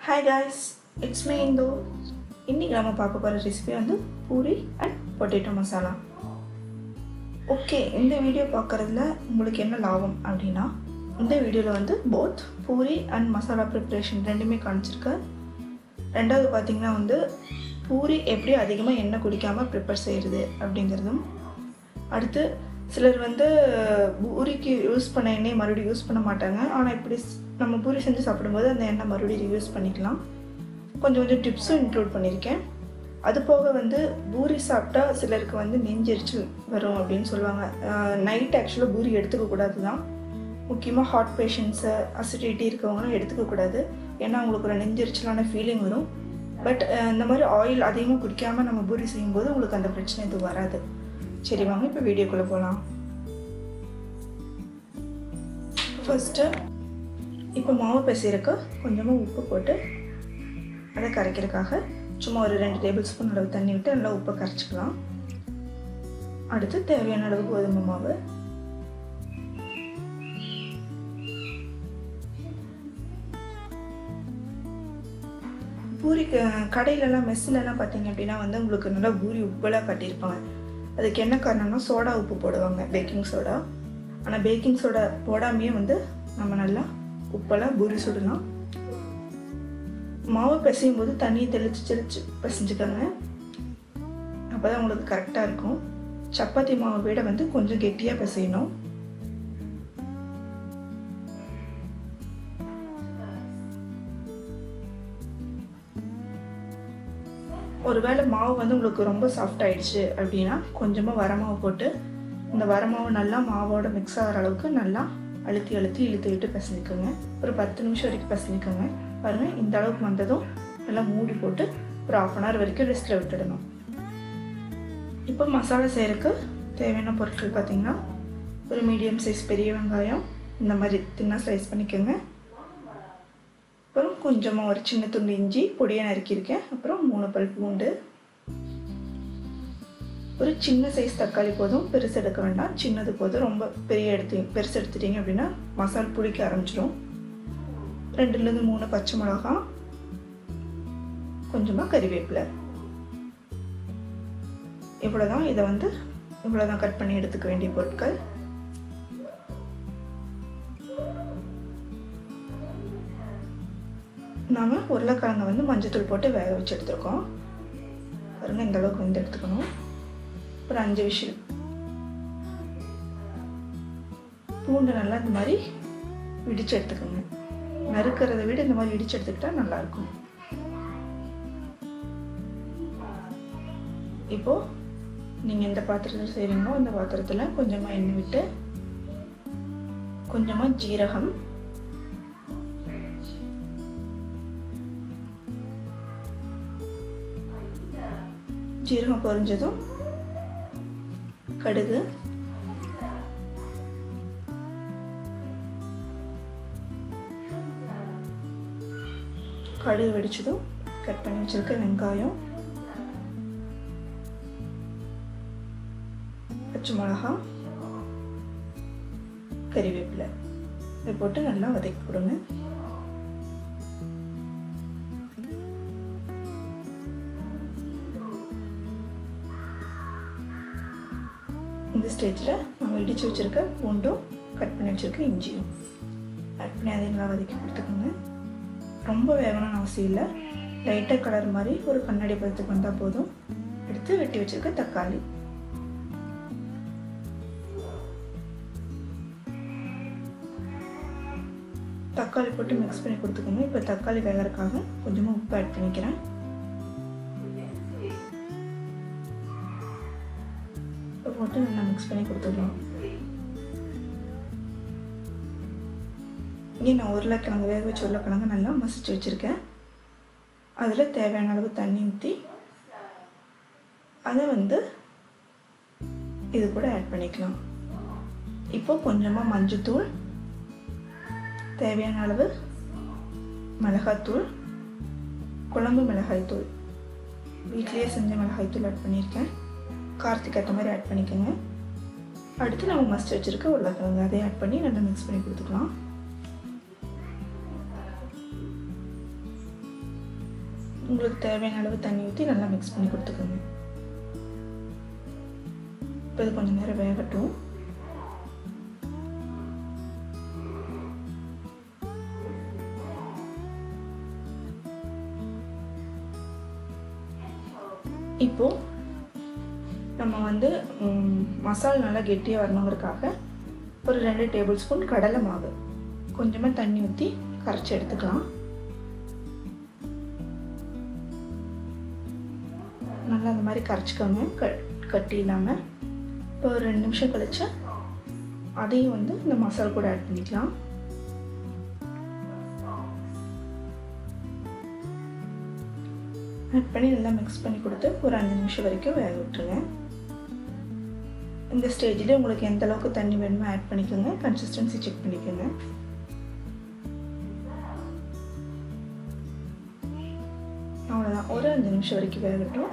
hi guys it's me Indhu இன்றைக்கி நம்ம பார்க்க போகிற ரெசிபி வந்து poori and potato masala okay இந்த வீடியோ பார்க்குறதுல உங்களுக்கு என்ன லாபம் அப்படின்னா இந்த வீடியோவில் வந்து both poori and masala preparation ரெண்டுமே காமிச்சிருக்கேன் ரெண்டாவது பார்த்தீங்கன்னா வந்து பூரி எப்படி அதிகமாக எண்ணெய் குடிக்காமல் ப்ரிப்பேர் செய்கிறது அப்படிங்கிறதும் அடுத்து சிலர் வந்து பூரிக்கு யூஸ் பண்ண எண்ணெய் மறுபடியும் யூஸ் பண்ண மாட்டாங்க ஆனால் இப்படி ஸ்- நம்ம பூரி செஞ்சு சாப்பிடும்போது அந்த எண்ணெய் மறுபடியும் யூஸ் பண்ணிக்கலாம் கொஞ்சம் கொஞ்சம் டிப்ஸும் இன்க்ளூட் பண்ணியிருக்கேன் அது போக வந்து பூரி சாப்பிட்டா சிலருக்கு வந்து நெஞ்செரிச்சல் வரும் அப்படின்னு சொல்லுவாங்க நைட் ஆக்சுவலாக பூரி எடுத்துக்க கூடாது தான் முக்கியமாக ஹார்ட் பேஷண்ட்ஸு அசிடிட்டி இருக்கவங்களாம் எடுத்துக்க கூடாது ஏன்னா அவங்களுக்கு ஒரு நெஞ்செரிச்சலான ஃபீலிங் வரும் பட் இந்த மாதிரி ஆயில் அதிகமாக குடிக்காமல் நம்ம பூரி செய்யும்போது உங்களுக்கு அந்த பிரச்சனை எதுவும் வராது சரி வாங்க இப்போ வீடியோக்குள்ளே போகலாம் ஃபஸ்ட்டு இப்போ மாவு பிசைறக்கு கொஞ்சமாக உப்பு போட்டு அதை கரைக்கிறதுக்காக சும்மா ஒரு ரெண்டு டேபிள் ஸ்பூன் அளவு தண்ணி விட்டு நல்லா உப்பை கரைச்சிக்கலாம் அடுத்து தேவையான அளவு கோதுமை மாவு பூரி க- கடையிலலாம் மெஸ்ஸிலலாம் பார்த்தீங்க அப்படின்னா வந்து உங்களுக்கு நல்லா பூரி உப்பெல்லாம் கட்டியிருப்பாங்க அதுக்கு என்ன காரணம்னா சோடா உப்பு போடுவாங்க பேக்கிங் சோடா ஆனால் பேக்கிங் சோடா போடாமையே வந்து நம்ம நல்லா உப்பெல்லாம் பூரி சுடலாம் மாவு பிசையும் போது தண்ணியை தெளித்து தெளித்து பிசைஞ்சுக்கோங்க அப்போ தான் உங்களுக்கு கரெக்டாக இருக்கும் சப்பாத்தி மாவை விட வந்து கொஞ்சம் கெட்டியாக பிசையணும் ஒருவேளை மாவு வந்து உங்களுக்கு ரொம்ப சாஃப்ட் ஆயிடுச்சு அப்படின்னா கொஞ்சமாக வரமாவு போட்டு இந்த வரமாவு நல்லா மாவோட மிக்ஸ் ஆகிற அளவுக்கு நல்லா அழுத்தி அழுத்தி இழுத்து விட்டு பிசைஞ்சுக்கோங்க ஒரு பத்து நிமிஷம் வரைக்கும் பிசைஞ்சுக்கோங்க பாருங்கள் இந்த அளவுக்கு வந்ததும் நல்லா மூடி போட்டு ஒரு ஆஃப் அன் ஹவர் வரைக்கும் ரெஸ்ட்டில் விட்டுடணும் இப்போ மசாலா செய்கிறதுக்கு தேவையான பொருட்கள் பார்த்தீங்கன்னா ஒரு மீடியம் சைஸ் பெரிய வெங்காயம் இந்த மாதிரி தின்னாக ஸ்லைஸ் பண்ணிக்கோங்க அப்புறம் கொஞ்சமாக ஒரு சின்ன துண்டு இஞ்சி பொடியாக நறுக்கியிருக்கேன் அப்புறம் மூணு பல் பூண்டு ஒரு சின்ன சைஸ் தக்காளி போதும் பெருசு எடுக்க வேண்டாம் சின்னது போதும் ரொம்ப பெரிய எடுத்து பெருசு எடுத்துட்டீங்க அப்படின்னா மசால் புளிக்க ஆரம்பிச்சிடும் ரெண்டுலேருந்து மூணு பச்சை மிளகா கொஞ்சமாக கறிவேப்பிலை இவ்வளோதான் இதை வந்து இவ்வளோதான் கட் பண்ணி எடுத்துக்க வேண்டிய பொருட்கள் நாம் உருளைக்கிழங்கை வந்து மஞ்சத்தூள் போட்டு வேக வச்சு எடுத்துருக்கோம் பாருங்க இந்த அளவுக்கு வந்து எடுத்துக்கணும் ஒரு அஞ்சு விஷயம் பூண்டு நல்லா இந்த மாதிரி இடிச்சு எடுத்துக்கோங்க நறுக்கிறத விட இந்த மாதிரி இடிச்சு எடுத்துக்கிட்டா நல்லாயிருக்கும் இப்போ நீங்கள் எந்த பாத்திரத்தில் செய்கிறீங்களோ அந்த பாத்திரத்தில் கொஞ்சமாக எண்ணெய் விட்டு கொஞ்சமாக ஜீரகம் ஜீரகம் பொரிஞ்சதும் கடுகு கடுகு வெடிச்சதும் கட் பண்ணி வச்சிருக்க வெங்காயம் பச்சை மிளகா கறிவேப்பிலை இதை போட்டு நல்லா வதக்கி கொடுங்க இந்த ஸ்டேஜில் நம்ம இடித்து வச்சுருக்க பூண்டும் கட் பண்ணி வச்சுருக்க இஞ்சியும் ஆட் பண்ணி அதை நல்லா வதக்கி கொடுத்துக்கோங்க ரொம்ப வேகணும்னு அவசியம் இல்லை லைட்டாக கலர் மாதிரி ஒரு கண்ணாடி பதத்துக்கு வந்தால் போதும் எடுத்து வெட்டி வச்சுருக்க தக்காளி தக்காளி போட்டு மிக்ஸ் பண்ணி கொடுத்துக்கோங்க இப்போ தக்காளி வேகறதுக்காக கொஞ்சமாக உப்பு ஆட் பண்ணிக்கிறேன் உப்பு போட்டு நல்லா மிக்ஸ் பண்ணி கொடுத்துக்கலாம் இங்கே நான் உருளைக்கிழங்கு வேக வச்ச உருளைக்கிழங்கு நல்லா மசிச்சு வச்சுருக்கேன் அதில் தேவையான அளவு தண்ணி ஊற்றி அதை வந்து இது கூட ஆட் பண்ணிக்கலாம் இப்போ கொஞ்சமாக மஞ்சத்தூள் தேவையான அளவு மிளகாத்தூள் குழம்பு மிளகாய்த்தூள் வீட்லேயே செஞ்ச மிளகாய்த்தூள் ஆட் பண்ணியிருக்கேன் காரத்துக்கு ஏற்ற மாதிரி ஆட் பண்ணிக்கோங்க அடுத்து நம்ம மஸ்ட் வச்சுருக்க உருளைக்கிழங்கு அதை ஆட் பண்ணி நல்லா மிக்ஸ் பண்ணி கொடுத்துக்கலாம் உங்களுக்கு தேவையான அளவு தண்ணி ஊற்றி நல்லா மிக்ஸ் பண்ணி கொடுத்துக்கோங்க இப்போ இது கொஞ்சம் நேரம் வேகட்டும் இப்போ நம்ம வந்து ம், மசால் நல்லா கெட்டியாக வரணுங்கிறதுக்காக ஒரு ரெண்டு டேபிள் ஸ்பூன் கடலை மாவு கொஞ்சமாக தண்ணி ஊற்றி கரைச்சி எடுத்துக்கலாம் நல்லா அந்த மாதிரி கரைச்சிக்கோங்க க கட்டி இல்லாமல் இப்போ ஒரு ரெண்டு நிமிஷம் கழிச்சு அதையும் வந்து இந்த மசாலா கூட ஆட் பண்ணிக்கலாம் ஆட் பண்ணி நல்லா மிக்ஸ் பண்ணி கொடுத்து ஒரு அஞ்சு நிமிஷம் வரைக்கும் வேக விட்டுருங்க இந்த ஸ்டேஜில் உங்களுக்கு எந்த அளவுக்கு தண்ணி வேணுமோ ஆட் பண்ணிக்கோங்க கன்சிஸ்டன்சி செக் பண்ணிக்கோங்க அவ்வளோதான் ஒரு அஞ்சு நிமிஷம் வரைக்கும் வேகட்டும்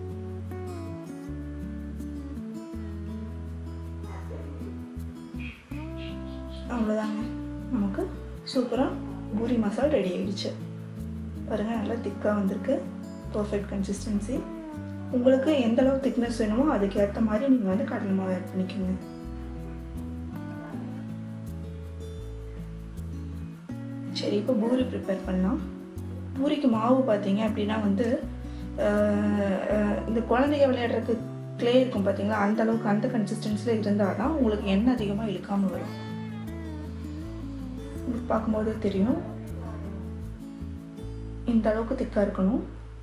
அவ்வளோதாங்க நமக்கு சூப்பராக பூரி மசால் ரெடி ஆயிடுச்சு பாருங்கள் நல்லா திக்காக வந்திருக்கு பர்ஃபெக்ட் கன்சிஸ்டன்சி உங்களுக்கு எந்த அளவு திக்னஸ் வேணுமோ அதுக்கு ஏற்ற மாதிரி நீங்கள் வந்து கடலை மாவு ஆட் பண்ணிக்கோங்க சரி இப்போ பூரி ப்ரிப்பேர் பண்ணலாம் பூரிக்கு மாவு பார்த்தீங்க அப்படின்னா வந்து ஆஹ், ஆஹ், இந்த குழந்தைங்க விளையாடுறதுக்கு க்ளே இருக்கும் பார்த்தீங்களா அந்த அளவுக்கு அந்த கன்சிஸ்டன்சியில் இருந்தால் தான் உங்களுக்கு எண்ணெய் அதிகமாக இழுக்காமல் வரும் உங்களுக்கு பார்க்கும்போது தெரியும் இந்த அளவுக்கு திக்காக இருக்கணும்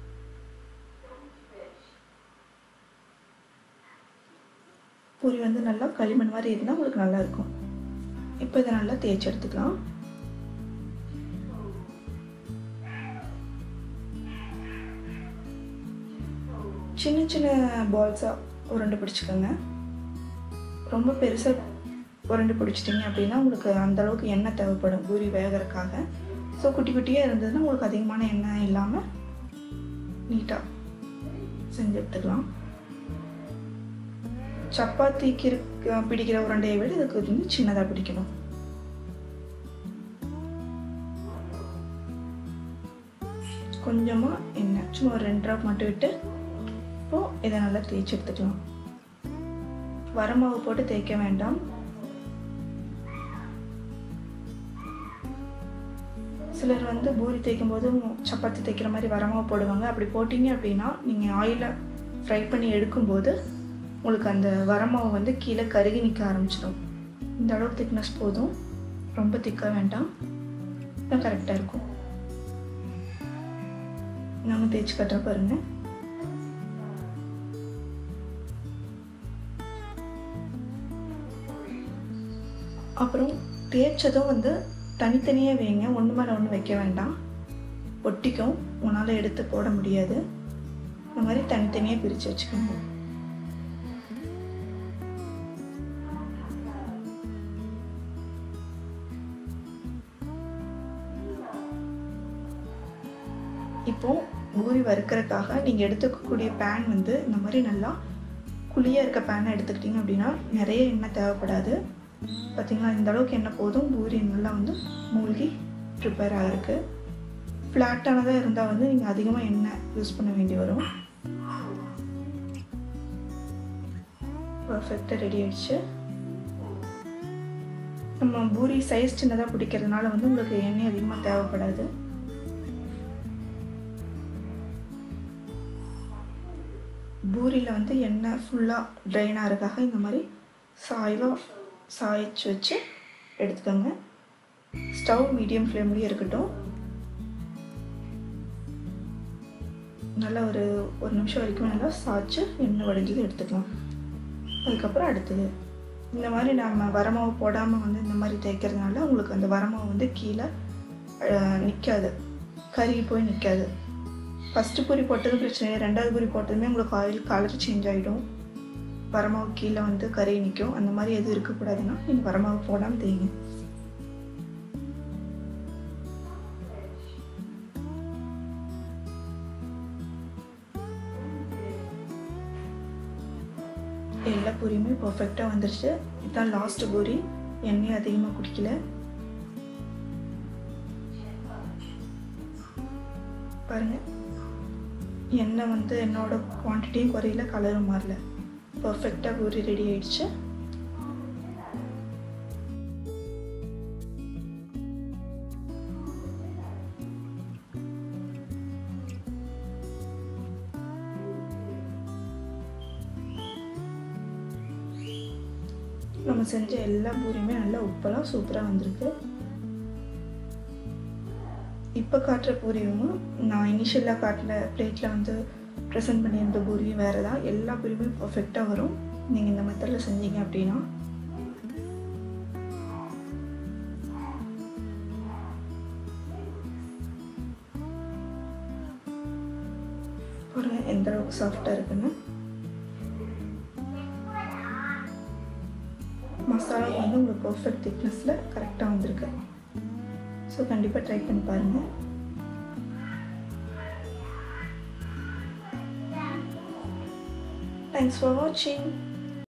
பூரி வந்து நல்லா களிமண் மாதிரி இருந்தால் உங்களுக்கு நல்லா இருக்கும் இப்போ இதை நல்லா தேய்ச்சி எடுத்துக்கலாம் சின்ன சின்ன பால்ஸாக உருண்டை பிடிச்சிக்கோங்க ரொம்ப பெருசாக உருண்டை பிடிச்சிட்டிங்க அப்படின்னா உங்களுக்கு அந்த அளவுக்கு எண்ணெய் தேவைப்படும் பூரி வேகறதுக்காக ஸோ குட்டி குட்டியாக இருந்ததுன்னா உங்களுக்கு அதிகமான எண்ணெய் இல்லாமல் நீட்டாக செஞ்சு எடுத்துக்கலாம் சப்பாத்திக்கு இருக்க பிடிக்கிற உருண்டையை விட இதுக்கு வந்து சின்னதாக பிடிக்கணும் கொஞ்சமாக எண்ணெய் சும்மா ஒரு ரெண்டு ட்ராப் மட்டும் விட்டு இப்போது இதை நல்லா தேய்ச்சி எடுத்துக்கலாம் வரமாவு போட்டு தேய்க்க வேண்டாம் சிலர் வந்து பூரி தேய்க்கும் போது சப்பாத்தி தேய்க்கிற மாதிரி வரமாவு போடுவாங்க அப்படி போட்டிங்க அப்படின்னா நீங்கள் ஆயிலில் ஃப்ரை பண்ணி எடுக்கும்போது உங்களுக்கு அந்த வரமாவு வந்து கீழே கருகி நிற்க ஆரம்பிச்சிடும் இந்த அளவுக்கு திக்னஸ் போதும் ரொம்ப திக்காக வேண்டாம் தான் கரெக்டாக இருக்கும் நம்ம தேய்ச்சி கட்டுற பாருங்க அப்புறம் தேய்ச்சதும் வந்து தனித்தனியாக வைங்க ஒன்று மேலே ஒன்று வைக்க வேண்டாம் ஒட்டிக்கும் உன்னால் எடுத்து போட முடியாது இந்த மாதிரி தனித்தனியாக பிரித்து வச்சுக்கோங்க இப்போ பூரி வறுக்கிறதுக்காக நீங்கள் எடுத்துக்கக்கூடிய பேன் வந்து இந்த மாதிரி நல்லா குழியாக இருக்க பேனை எடுத்துக்கிட்டிங்க அப்படின்னா நிறைய எண்ணெய் தேவைப்படாது பார்த்தீங்களா இந்த அளவுக்கு எண்ணெய் போதும் பூரி நல்லா வந்து மூழ்கி ப்ரிப்பேர் ஆகிருக்கு ஃப்ளாட்டானதாக இருந்தால் வந்து நீங்கள் அதிகமாக எண்ணெய் யூஸ் பண்ண வேண்டி வரும் பர்ஃபெக்டாக ரெடி ஆயிடுச்சு நம்ம பூரி சைஸ் சின்னதாக பிடிக்கிறதுனால வந்து உங்களுக்கு எண்ணெய் அதிகமாக தேவைப்படாது பூரியில் வந்து எண்ணெய் ஃபுல்லாக ட்ரைன் ஆகிறதுக்காக இந்த மாதிரி சாயிலும் சாய்ச்சி வச்சு எடுத்துக்கோங்க ஸ்டவ் மீடியம் ஃப்ளேம்லேயே இருக்கட்டும் நல்லா ஒரு ஒரு நிமிஷம் வரைக்கும் நல்லா சாய்ச்சி எண்ணெய் வடிஞ்சது எடுத்துக்கலாம் அதுக்கப்புறம் அடுத்தது இந்த மாதிரி நம்ம வரமாவு போடாமல் வந்து இந்த மாதிரி தேய்க்கிறதுனால உங்களுக்கு அந்த வரமாவு வந்து கீழே நிற்காது கருகி போய் நிற்காது ஃபஸ்ட்டு பூரி போட்டதும் பிரச்சனை இல்லை ரெண்டாவது பூரி போட்டதுமே உங்களுக்கு ஆயில் கலர் சேஞ்ச் ஆகிடும் வரமாவு கீழே வந்து கறி நிற்கும் அந்த மாதிரி எதுவும் இருக்கக்கூடாதுன்னா நீங்கள் வரமாவு போடாமல் தேய்ங்க எல்லா பூரியுமே பர்ஃபெக்டாக வந்துருச்சு இதுதான் லாஸ்ட் பூரி எண்ணெய் அதிகமாக குடிக்கல பாருங்க எண்ணெய் வந்து என்னோட குவான்டிட்டியும் குறையில கலரும் மாறல பர்ஃபெக்டாக பூரி ரெடி ஆயிடுச்சு நம்ம செஞ்ச எல்லா பூரியுமே நல்லா உப்பெல்லாம் சூப்பராக வந்திருக்கு இப்போ காட்டுற பூரியும் நான் இனிஷியலாக காட்டின பிளேட்டில் வந்து ப்ரெசென்ட் பண்ணியிருந்த பூரியும் வேறு தான் எல்லா பூரியுமே பர்ஃபெக்டாக வரும் நீங்கள் இந்த மெத்தடில் செஞ்சீங்க அப்படின்னா பாருங்கள் எந்த அளவுக்கு சாஃப்டாக இருக்குன்னு மசாலா வந்து உங்களுக்கு பர்ஃபெக்ட் திக்னஸில் கரெக்டாக வந்திருக்கு ஸோ கண்டிப்பாக ட்ரை பண்ணி பாருங்கள் தேங்க்ஸ் ஃபார் வாட்சிங்